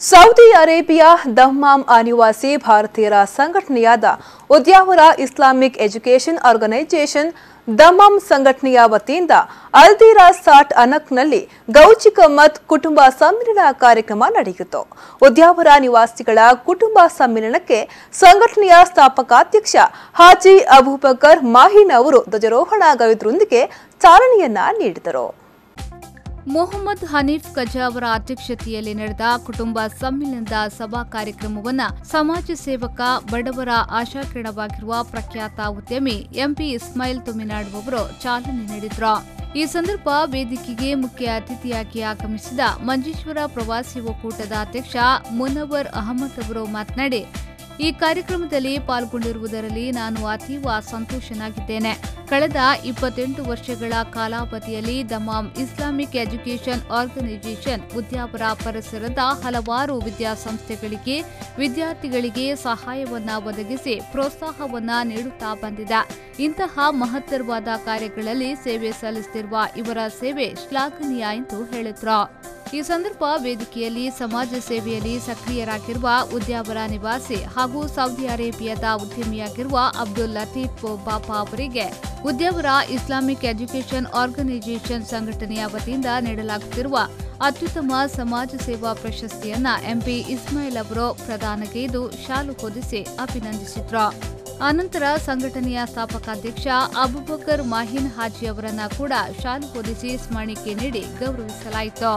Saudi Arabia Dammam ಅನಿವಾಸಿ ಭಾರತೀಯರ ಸಂಘಟನೆಯಾದ Udyavara Islamic education organisation Dammam ಸಂಘಟನೆಯ ವತಿಯಿಂದ ಅಲ್ದೀರಾ ಸಾಟ್ ಅನಕ್ನಲ್ಲಿ ಗೌಚಿಕ ಮತ್ ಕುಟುಂಬ ಸಮ್ಮಿಲನ ಕಾರ್ಯಕ್ರಮ ನಡೆಯಿತು ಉದ್ಯಾವರ ನಿವಾಸಿಗಳ ಕುಟುಂಬ ಸಮ್ಮಿಲನಕ್ಕೆ ಸಂಘಟನೆಯ ಸ್ಥಾಪಕಾಧ್ಯಕ್ಷ ಹಾಜಿ ಅಬೂಬಕರ್ ಮಾಹಿನ್ ಅವರು ಧ್ವಜಾರೋಹಣಗೈದರೊಂದಿಗೆ ಚಾಲನೆಯನ್ನ ನೀಡಿದರು ಮೊಹಮ್ಮದ್ ಹನೀಫ್ ಕಜಾ ಅವರ ಅಧ್ಯಕ್ಷತೆಯಲ್ಲಿ ನಡೆದ ಕುಟುಂಬ ಸಮ್ಮಿಲನದ ಸಭಾ ಕಾರ್ಯಕ್ರಮವನ್ನು ಸಮಾಜ ಸೇವಕ ಬಡವರ ಆಶಾಕಿರಣವಾಗಿರುವ ಪ್ರಖ್ಯಾತ ಉದ್ಯಮಿ ಎಂಪಿ ಇಸ್ಮಾಯಿಲ್ ತುಮಿನಾಡು ಅವರು ಚಾಲನೆ ನೀಡಿದ್ರು ಈ ಸಂದರ್ಭ ವೇದಿಕೆಗೆ ಮುಖ್ಯ ಅತಿಥಿಯಾಗಿ ಆಗಮಿಸಿದ ಮಂಜೇಶ್ವರ ಪ್ರವಾಸಿ ಒಕ್ಕೂಟದ ಅಧ್ಯಕ್ಷ ಮುನವರ್ ಅಹಮದ್ ಅವರು ಮಾತನಾಡಿ ಈ ಕಾರ್ಯಕ್ರಮದಲ್ಲಿ ಪಾಲ್ಗೊಂಡಿರುವುದರಲ್ಲಿ ನಾನು ಅತೀವ ಸಂತೋಷನಾಗಿದ್ದೇನೆ ಕಳೆದ ಇಪ್ಪತ್ತೆಂಟು ವರ್ಷಗಳ ಕಾಲಾವಧಿಯಲ್ಲಿ Dammam Islamic education organisation Udyavara ಪರಿಸರದ ಹಲವಾರು ವಿದ್ಯಾಸಂಸ್ಥೆಗಳಿಗೆ ವಿದ್ಯಾರ್ಥಿಗಳಿಗೆ ಸಹಾಯವನ್ನ ಒದಗಿಸಿ ಪ್ರೋತ್ಸಾಹವನ್ನ ನೀಡುತ್ತಾ ಬಂದಿದೆ ಇಂತಹ ಮಹತ್ತರವಾದ ಕಾರ್ಯಗಳಲ್ಲಿ ಸೇವೆ ಸಲ್ಲಿಸುತ್ತಿರುವ ಇವರ ಸೇವೆ ಶ್ಲಾಘನೀಯ ಎಂದು ಹೇಳಿದ್ರು ಈ ಸಂದರ್ಭ ವೇದಿಕೆಯಲ್ಲಿ ಸಮಾಜ ಸೇವೆಯಲ್ಲಿ ಸಕ್ರಿಯರಾಗಿರುವ ಉದ್ಯಾವರ ನಿವಾಸಿ ಹಾಗೂ ಸೌದಿ ಅರೇಬಿಯಾದ ಉದ್ಯಮಿಯಾಗಿರುವ ಅಬ್ದುಲ್ ಲತೀಫ್ ಬಾಪಾ ಅವರಿಗೆ ಉದ್ಯಾವರ ಇಸ್ಲಾಮಿಕ್ ಎಜುಕೇಷನ್ ಆರ್ಗನೈಸೇಷನ್ ಸಂಘಟನೆಯ ವತಿಯಿಂದ ನೀಡಲಾಗುತ್ತಿರುವ ಅತ್ಯುತ್ತಮ ಸಮಾಜ ಸೇವಾ ಪ್ರಶಸ್ತಿಯನ್ನ ಎಂಪಿ ಇಸ್ಮಾಯಿಲ್ ಅವರು ಪ್ರದಾನಗೈದು ಶಾಲು ಹೊದಿಸಿ ಅಭಿನಂದಿಸಿದ್ರು ಅನಂತರ ಸಂಘಟನೆಯ ಸ್ಥಾಪಕಾಧ್ಯಕ್ಷ ಅಬುಬಕರ್ ಮಾಹಿನ್ ಹಾಜಿ ಅವರನ್ನ ಕೂಡ ಶಾಲು ಹೊದಿಸಿ ಸ್ಮರಣಿಕೆ ನೀಡಿ ಗೌರವಿಸಲಾಯಿತು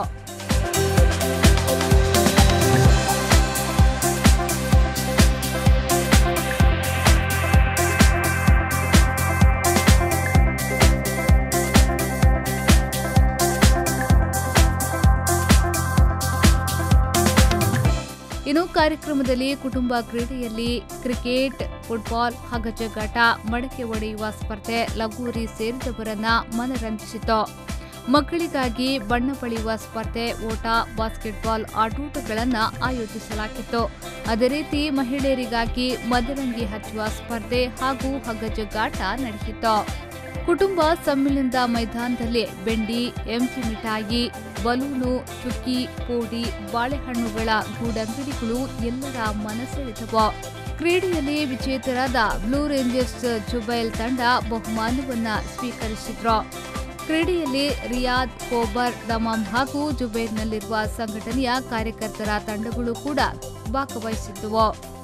ಇನ್ನು ಕಾರ್ಯಕ್ರಮದಲ್ಲಿ ಕುಟುಂಬ ಕ್ರೀಡೆಯಲ್ಲಿ ಕ್ರಿಕೆಟ್ ಫುಟ್ಬಾಲ್ ಹಗ್ಗಜಗ್ಗಾಟ ಮಡಕೆ ಒಡೆಯುವ ಸ್ಪರ್ಧೆ ಲಗೋರಿ ಸೇರಿದವರನ್ನ ಮನರಂಜಿಸಿತು ಮಕ್ಕಳಿಗಾಗಿ ಬಣ್ಣ ಬಳಿಯುವ ಸ್ಪರ್ಧೆ ಓಟ ಬಾಸ್ಕೆಟ್ಬಾಲ್ ಆಟೋಟಗಳನ್ನು ಆಯೋಜಿಸಲಾಗಿತ್ತು ಅದೇ ರೀತಿ ಮಹಿಳೆಯರಿಗಾಗಿ ಮದರಂಗಿ ಹಚ್ಚುವ ಸ್ಪರ್ಧೆ ಹಾಗೂ ಹಗ್ಗಜಗ್ಗಾಟ ನಡೆಯಿತು ಕುಟುಂಬ ಸಮ್ಮಿಲನದ ಮೈದಾನದಲ್ಲಿ ಬೆಂಡಿ ಎಂಟಿ ಮಿಠಾಯಿ ಬಲೂನು ಚುಕ್ಕಿ ಪೋಡಿ ಬಾಳೆಹಣ್ಣುಗಳ ಗೂಡಂಗಡಿಗಳು ಎಲ್ಲರ ಮನಸೆಳೆದವು ಕ್ರೀಡೆಯಲ್ಲಿ ವಿಜೇತರಾದ ಬ್ಲೂ ರೇಂಜರ್ಸ್ ಜುಬೈಲ್ ತಂಡ ಬಹುಮಾನವನ್ನ ಸ್ವೀಕರಿಸಿದ್ರು ಕ್ರೀಡೆಯಲ್ಲಿ ರಿಯಾದ್ ಕೋಬರ್ ದಮಾಮ್ ಹಾಗೂ ಜುಬೈರ್ನಲ್ಲಿರುವ ಸಂಘಟನೆಯ ಕಾರ್ಯಕರ್ತರ ತಂಡಗಳು ಕೂಡ ಭಾಗವಹಿಸಿದ್ದವು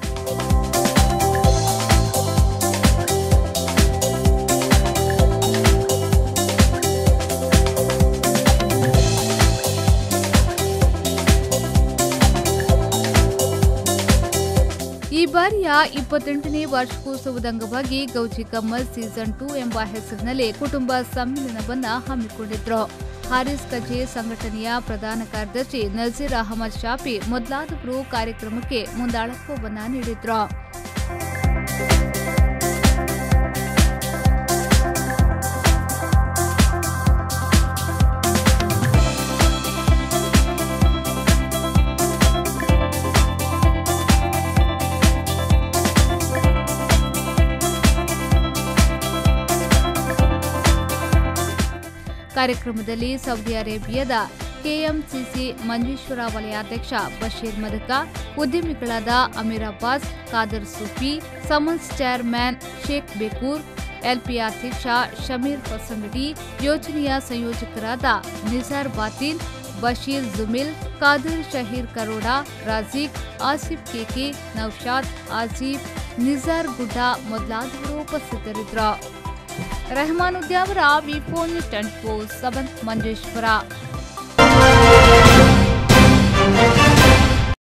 ಈ ಬಾರಿಯ ಇಪ್ಪತ್ತೆಂಟನೇ ವಾರ್ಷಿಕೋತ್ಸವದ ಅಂಗವಾಗಿ ಗೌಜಿ ಕಮ್ಮಲ್ ಸೀಸನ್ ಟೂ ಎಂಬ ಹೆಸರಿನಲ್ಲಿ ಕುಟುಂಬ ಸಮ್ಮಿಲನವನ್ನ ಹಮ್ಮಿಕೊಂಡಿದ್ರು ಹಾರಿಸ್ ಕಜೆ ಸಂಘಟನೆಯ ಪ್ರಧಾನ ಕಾರ್ಯದರ್ಶಿ ನಜೀರ್ ಅಹಮದ್ ಶಾಫಿ ಮೊದಲಾದವರು ಕಾರ್ಯಕ್ರಮಕ್ಕೆ ಮುಂದಾಳತ್ವವನ್ನ ನೀಡಿದ್ರು ಕಾರ್ಯಕ್ರಮದಲ್ಲಿ ಸೌದಿ ಅರೇಬಿಯಾದ ಕೆಎಂಸಿಸಿ ಮಂಜೇಶ್ವರ ವಲಯಾಧ್ಯಕ್ಷ ಬಶೀರ್ ಮದಕ ಉದ್ಯಮಿಗಳಾದ ಅಮೀರ್ ಅಬ್ಬಾಸ್ ಖಾದರ್ ಸೂಫಿ ಸಮನ್ಸ್ ಚೇರ್ಮನ್ ಶೇಖ್ ಬೇಕೂರ್ ಎಲ್ಪಿ ಅಧ್ಯಕ್ಷ ಶಮೀರ್ ಹೊಸಂಗಡಿ ಯೋಜನೆಯ ಸಂಯೋಜಕರಾದ ನಿಜಾರ್ ಬಾತಿನ್ ಬಶೀರ್ ಜುಮಿಲ್ ಖಾದರ್ ಶಹೀರ್ ಕರೋಡ ರಾಜೀಕ್ ಆಸಿಫ್ ಕೆಕೆ ನೌಶಾದ್ ಆಜೀಬ್ ನಿಜಾರ್ ಗುಡ್ಡ ಮೊದಲಾದವರು ಉಪಸ್ಥಿತರಿದ್ದರು ರೆಹಮಾನ್ ಉದ್ಯಾವರ ವಿಫೋನ್ ಟ್ವೆಂಟಿ ಫೋರ್ ಸೆವೆನ್ ಮಂಜೇಶ್ವರ